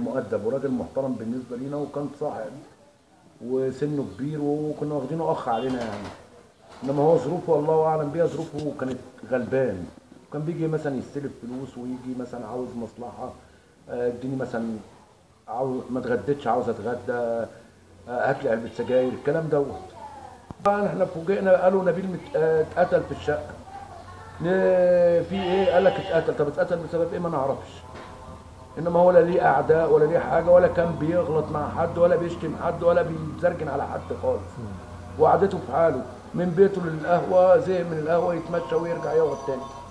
مؤدب وراجل محترم بالنسبه لينا وكان صاحب وسنه كبير وكنا واخدينه اخ علينا يعني انما هو ظروفه الله اعلم بيها ظروفه كانت غلبان كان بيجي مثلا يستلف فلوس ويجي مثلا عاوز مصلحه آه، اديني مثلا عاوز ما اتغديتش عاوز اتغدى آه، هات لي علبه سجاير الكلام دوت طبعا احنا فوجئنا قالوا نبيل مت- آه، اتقتل في الشقه ن- في ايه قال لك اتقتل طب اتقتل بسبب ايه ما نعرفش انما هو لا ليه اعداء ولا ليه حاجه ولا كان بيغلط مع حد ولا بيشتم حد ولا بيزرجن على حد خالص وقعدته في حاله من بيته للقهوه زهق من القهوه يتمشى ويرجع يقعد تاني